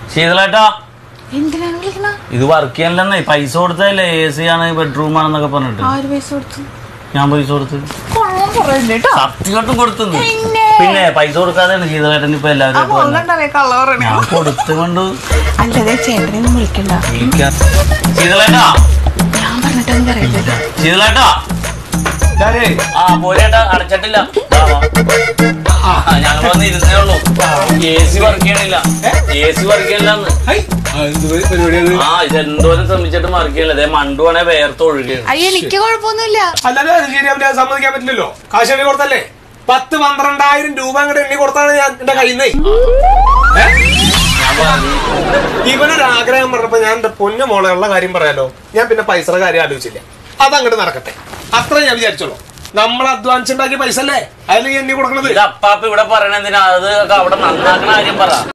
ശീതളേട്ടാ എന്തിനാണ് വിളിക്കണ ഇത് വർക്ക് ചെയ്യാനില്ലെന്നേ പൈസ കൊടുത്തതല്ലേ എ സി ആണ് ബെഡ്റൂം ആണെന്നൊക്കെ പറഞ്ഞിട്ട് ആര് പൈസ കൊടുത്തു ഞാൻ പൈസ കൊടുത്ത് കൊള്ളാൻ പറയുന്നുണ്ട് കേട്ടോ സത്യമായിട്ടും കൊടുത്തത് പിന്നെ? പിന്നെ പൈസ കൊടുക്കാതെയാണ് ശീതളേട്ടൻ ഇപ്പൊ ആ എല്ലാവരും ആയിട്ട് വന്നത്. കൊള്ളണ്ടറിയ കള്ള പറയണ ഞാൻ കൊടുത്തുകൊണ്ട് അല്ലതെ ചേട്ടനെ വിളിക്കണ്ട ജീവിക്കാൻ ശീതളേട്ടാ ഞാൻ പറഞ്ഞിട്ടൊന്നും പറയരുത് ശീതളേട്ടാ ആ പോരേട്ടാ അടച്ചിട്ടില്ല ഞങ്ങൾ വന്ന് ഇരുന്നേ ഉള്ളൂ എ സി വർക്ക് ചെയ്യണില്ല എ സി വർക്ക് ചെയ്യണില്ലെന്ന് പരിപാടിയത് ആ ഇത് എന്തോരം ശ്രമിച്ചിട്ട് വർക്ക് ചെയ്യണില്ല അതേ മണ്ടുവാണെ വേർത്ത് ഒഴുകിയാണ് അയ്യോ എനിക്ക് കുഴപ്പമൊന്നുമില്ല അല്ലാതെ അത് ശരിയാവില്ല അത് സമ്മതിക്കാൻ പറ്റില്ലല്ലോ കാശ് എണ്ണി കൊടുത്തല്ലേ പത്ത് പന്ത്രണ്ടായിരം രൂപ അങ്ങോട്ട് എണ്ണി കൊടുത്താണ് ഞാൻ എന്റെ കയ്യിൽ നിന്ന് ഞാൻ പറഞ്ഞു ഇവനൊരു ആഗ്രഹം പറഞ്ഞപ്പോ ഞാൻ എന്റെ പൊന്നു മോളെ ഉള്ള കാര്യം പറയാലോ ഞാൻ പിന്നെ പൈസയുടെ കാര്യം ആലോചിച്ചില്ല അതങ്ങോട്ട് നടക്കട്ടെ അത്ര ഞാൻ വിചാരിച്ചോളൂ നമ്മൾ അധ്വാനിച്ചുണ്ടാക്കിയ പൈസ അല്ലേ അതിൽ എണ്ണി കൊടുക്കണത് ഇത് അപ്പാപ്പ ഇവിടെ പറയണെന്തിനാ അത് അവിടെ നന്നാക്കണ കാര്യം പറ